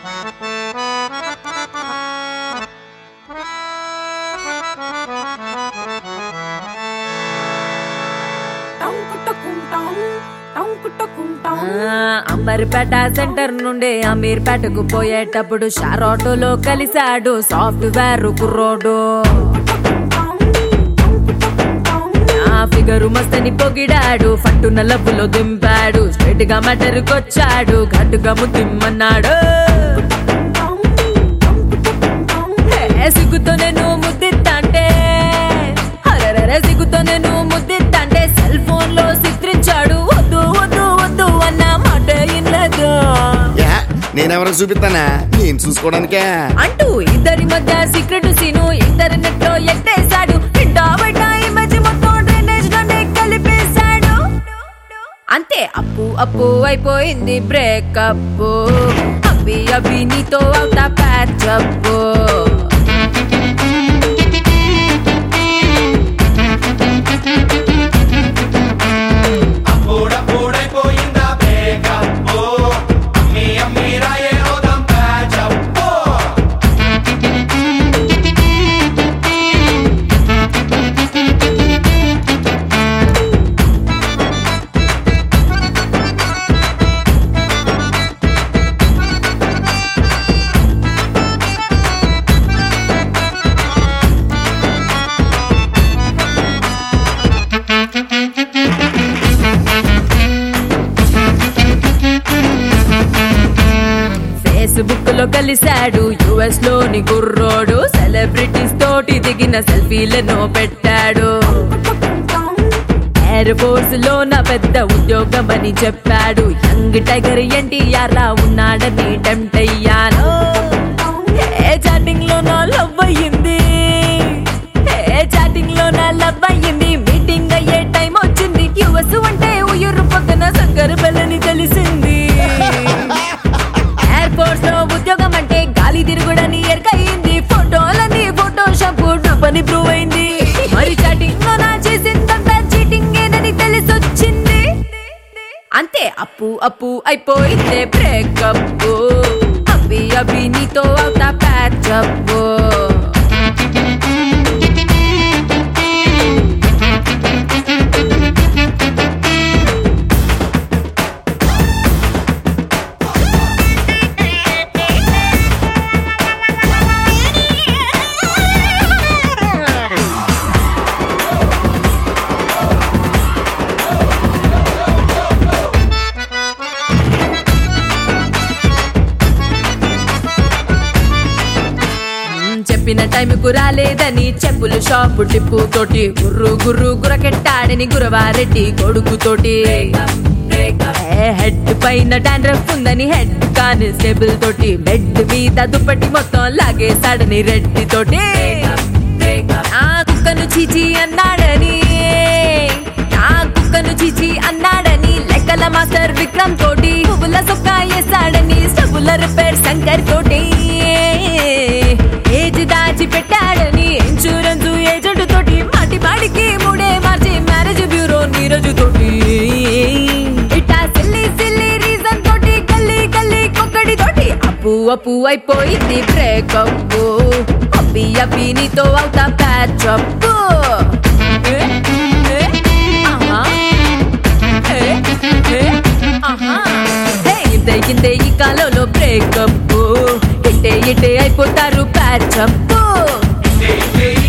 ఆ, అంబర్పేట సెంటర్ నుండి అమీర్పేటకు పోయేటప్పుడు షార్ ఆటోలో కలిశాడు సాఫ్ట్వేర్ కుర్రోడు ఆ ఫిగరు మస్తని పొగిడాడు ఫట్టున లబ్బులో దింపాడు స్ట్రైట్ గా మటరుకొచ్చాడు ఘట్టుగా ముద్దిమ్మన్నాడు హే, సిగ్గుతో నేను ముద్దిత్తంటే అరెరెరె సిగ్గుతో నేను ముద్దిత్తంటే సెల్ ఫోన్ లో చిత్రించాడు వద్దు వద్దు వద్దు అన్న మాట ఇన్నదు యా నేనెవరికి చూపిస్తానా నేను చూసుకోవడానికే అంటూ ఇద్దరి మధ్య సీక్రెట్ సీను ఇంటర్నెట్ లో ఎట్టేశాడు ఇంటా బయట ఇమేజ్ మొత్తం డ్రైనేజ్ లోనే కలిపేశాడు అంతే అప్పు అప్పు అయిపోయింది బ్రేకప్ అవి అవి నీతో అవుతా ప్యాచప్ అప్పుడప్పుడైపోయిందా బ్రేకప్ అమ్మి అమ్మి రాయే ఓదాం ప్యాచప్ ఫేస్బుక్ లో కలిశాడు యుఎస్ లోని కుర్రోడు సెలబ్రిటీస్ తోటి దిగిన సెల్ఫీలను పెట్టాడు ఎయిర్ ఫోర్స్ లో నా పెద్ద ఉద్యోగం అని చెప్పాడు యంగ్ టైగర్ ఎన్టీఆర్ లా ఉన్నాడని టెంప్ట్ అయ్యాను ఏ చాటింగ్ లో నా లవ్ అయ్యింది ఏ చాటింగ్ లో నా లవ్ అయ్యింది మీటింగ్ అయ్యే టైం వచ్చింది యుఎస్ అంటే ఉయ్యూరు పక్కన సంకర బెల్లని తెలిసింది ఎయిర్పోర్ట్ లో ఉద్యోగం అంటే గాలి తిరుగుడని ఎరకయింది ఫోటోలని ఫోటోషాప్ పని ప్రూవ్ అయింది మరి చాటింగ్ లో నా చేసిందంతా చీటింగ్ ఏనని తెలిసొచ్చింది అంతే అప్పు అప్పు అయిపోయిందే బ్రేకప్ అవి అవి నీతో అవుతా ప్యాచప్ చెప్పిన టైంకు రాలేదని చెప్పులు షాపు టిప్పు తోటి గుర్రు గుర్రు గురకెట్టాడని గురవారెడ్డి కొడుకు తోటి హెడ్ పైన డాండ్రఫ్ ఉందని హెడ్ కానిస్టేబుల్ తోటి బెడ్ మీద దుప్పటి మొత్తం లాగేశాడని రెడ్డి తోటి ఆ కుక్కను చీచి అన్నాడని ఆ కుక్కను చీచి అన్నాడని లెక్కల మాస్టర్ విక్రమ్ తోటి పువ్వుల సొక్క వేసాడని స్టబుల రిపేర్ శంకర్ తోటి ఏజ్ దాచి పెట్టాడని ఇన్సూరెన్స్ ఏజెంట్ తోటి మాటి మాటికి మూడే మార్చి మ్యారేజ్ బ్యూరో నీరజు తోటి ఇట్టా సిల్లి సిల్లి రీజన్ తోటి గల్లీ గల్లీ కొక్కడి తోటి అప్పు అప్పు అయిపోయింది బ్రేకప్ అప్పి అప్పి నీతో అవుతా ప్యాచప్ ఇంతే ఇంతే ఈ కాలంలో బ్రేకప్ ఇట్టే ఇట్టే అయిపోతారు ప్యాచప్ ఇదే ఇదే